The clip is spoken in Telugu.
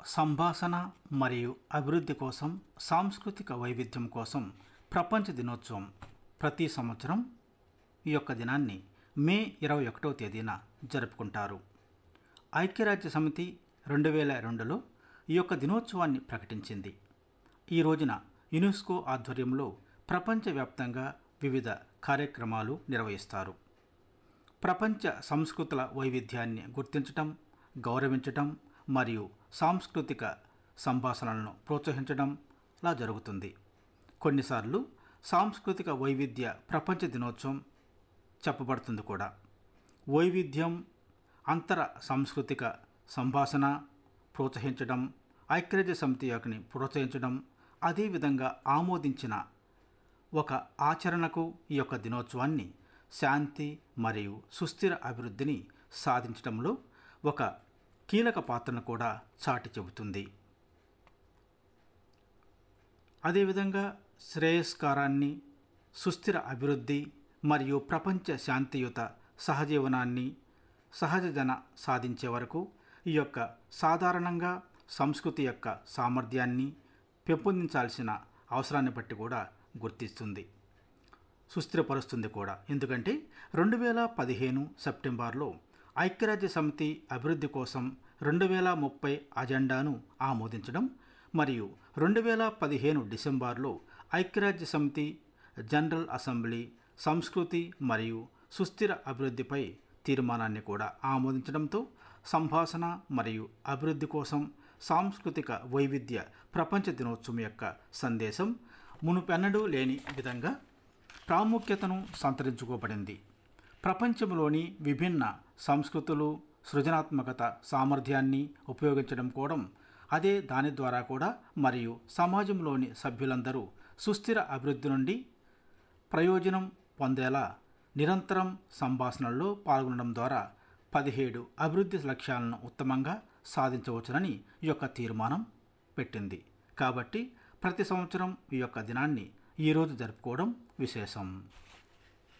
సంభాషణ మరియు అభివృద్ధి కోసం సాంస్కృతిక వైవిధ్యం కోసం ప్రపంచ దినోత్సవం ప్రతి సంవత్సరం ఈ యొక్క దినాన్ని మే ఇరవై ఒకటవ తేదీన జరుపుకుంటారు ఐక్యరాజ్య సమితి రెండు వేల రెండులో ఈ యొక్క దినోత్సవాన్ని ప్రకటించింది ఈ రోజున యునెస్కో ఆధ్వర్యంలో ప్రపంచవ్యాప్తంగా వివిధ కార్యక్రమాలు నిర్వహిస్తారు ప్రపంచ సంస్కృతుల వైవిధ్యాన్ని గుర్తించటం గౌరవించటం మరియు సాంస్కృతిక సంభాషణలను ప్రోత్సహించడంలా జరుగుతుంది కొన్నిసార్లు సాంస్కృతిక వైవిధ్య ప్రపంచ దినోత్సవం చెప్పబడుతుంది కూడా వైవిధ్యం అంతర సాంస్కృతిక సంభాషణ ప్రోత్సహించడం ఐక్యరాజ్య సమితి యొక్కని ప్రోత్సహించడం అదేవిధంగా ఆమోదించిన ఒక ఆచరణకు ఈ యొక్క దినోత్సవాన్ని శాంతి మరియు సుస్థిర అభివృద్ధిని సాధించడంలో ఒక కీలక పాత్రను కూడా చాటి చెబుతుంది అదేవిధంగా శ్రేయస్కారాన్ని సుస్థిర అభివృద్ధి మరియు ప్రపంచ శాంతియుత సహజీవనాన్ని సహజ జన సాధించే వరకు ఈ యొక్క సాధారణంగా సంస్కృతి యొక్క సామర్థ్యాన్ని పెంపొందించాల్సిన అవసరాన్ని బట్టి కూడా గుర్తిస్తుంది సుస్థిరపరుస్తుంది కూడా ఎందుకంటే రెండు వేల పదిహేను సెప్టెంబర్లో ఐక్యరాజ్య సమితి అభివృద్ధి కోసం రెండు వేల ముప్పై అజెండాను ఆమోదించడం మరియు రెండు వేల పదిహేను డిసెంబర్లో ఐక్యరాజ్య సమితి జనరల్ అసెంబ్లీ సంస్కృతి మరియు సుస్థిర అభివృద్ధిపై తీర్మానాన్ని కూడా ఆమోదించడంతో సంభాషణ మరియు అభివృద్ధి కోసం సాంస్కృతిక వైవిధ్య ప్రపంచ దినోత్సవం యొక్క సందేశం మునుపెన్నడూ లేని విధంగా ప్రాముఖ్యతను సంతరించుకోబడింది ప్రపంచంలోని విభిన్న సంస్కృతులు సృజనాత్మకత సామర్థ్యాన్ని ఉపయోగించడం కూడా అదే దాని ద్వారా కూడా మరియు సమాజంలోని సభ్యులందరూ సుస్థిర అభివృద్ధి నుండి ప్రయోజనం పొందేలా నిరంతరం సంభాషణల్లో పాల్గొనడం ద్వారా పదిహేడు అభివృద్ధి లక్ష్యాలను ఉత్తమంగా సాధించవచ్చునని ఈ యొక్క తీర్మానం పెట్టింది కాబట్టి ప్రతి సంవత్సరం ఈ యొక్క దినాన్ని ఈరోజు జరుపుకోవడం విశేషం